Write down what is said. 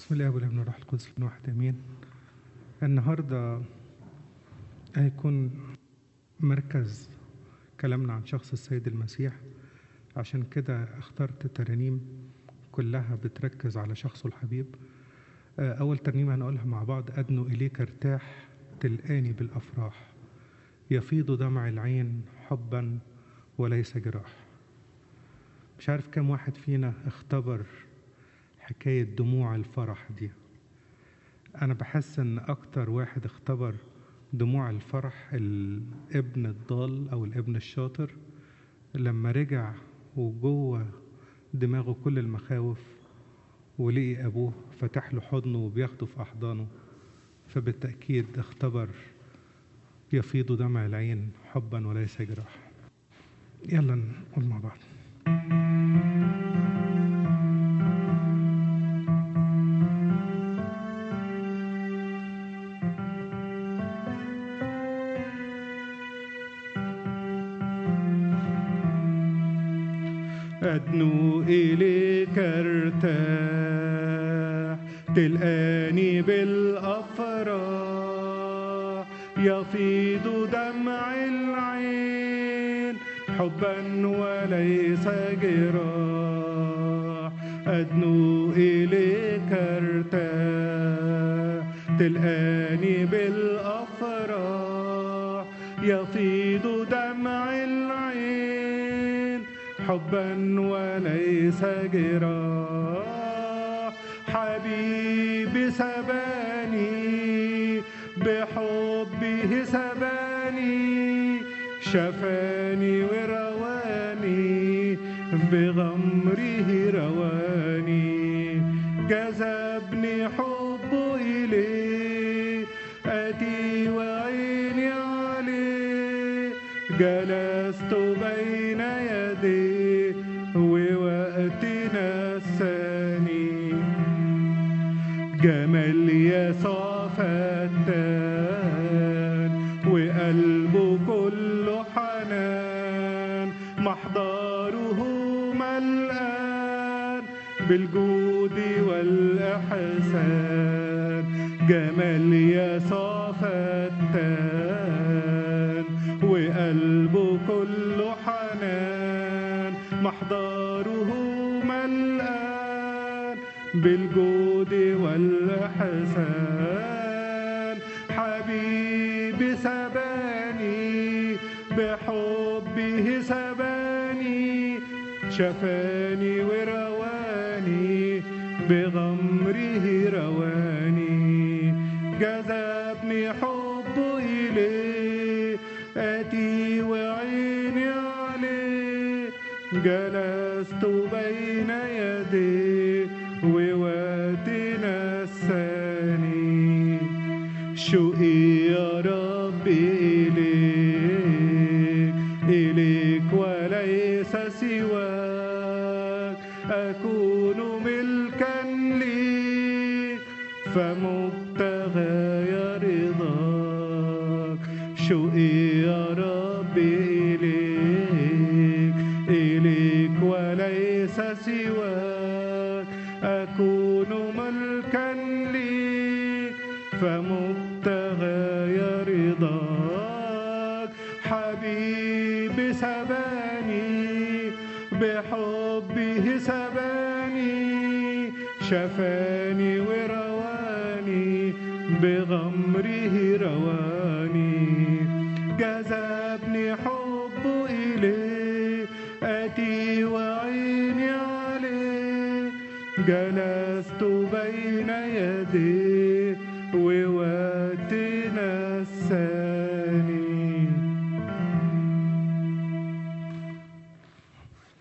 بسم الله والابن والروح القدس من واحد امين النهارده هيكون مركز كلامنا عن شخص السيد المسيح عشان كده اخترت ترانيم كلها بتركز على شخصه الحبيب آه، اول ترنيمه هنقولها مع بعض ادنو اليك ارتاح تلقاني بالافراح يفيض دمع العين حبا وليس جراح مش عارف كم واحد فينا اختبر حكاية دموع الفرح دي أنا بحس إن أكتر واحد اختبر دموع الفرح الابن الضال أو الابن الشاطر لما رجع وجوه دماغه كل المخاوف ولقي أبوه فتح له حضنه وبياخده في أحضانه فبالتأكيد اختبر يفيض دمع العين حبا وليس جراح يلا نقول مع بعض أدنو إليك ارتاح تلقاني بالأفراح يفيض دمع العين حبا وليس جراح أدنو إليك ارتاح تلقاني بالأفراح يفيض دمع العين حبا وليس جراح حبيبي سباني بحبه سباني شفاني ورواني بغمره رواني جذبني حبه إليه أتي وعيني عليه جلست بين يديه ووقتنا الثاني جمال يسوع فتان وقلبه كله حنان محضره ملآن بالجود والإحسان جمال يسوع فتان وقلبه كله حنان محضره ملآن بالجود والإحسان حبيبي سباني بحبه سباني شفاني ورواني بغمره رواني جذبني حبه إليه أتي وعيني عليه جلست بين يديه ووقتنا الثاني شوقي يا رب إليك إليك وليس سواك أكون ملكا ليك فمبتغى رضاك شوقي يا رب إليك إليك وليس سواك أكون ملكا ليك فمبتغى رضاك حبيبي سباني بحبه سباني شفاني ورواني بغمره رواني جذبني حبه إليه أتي وعيني عليه جلست بين يديه ووادي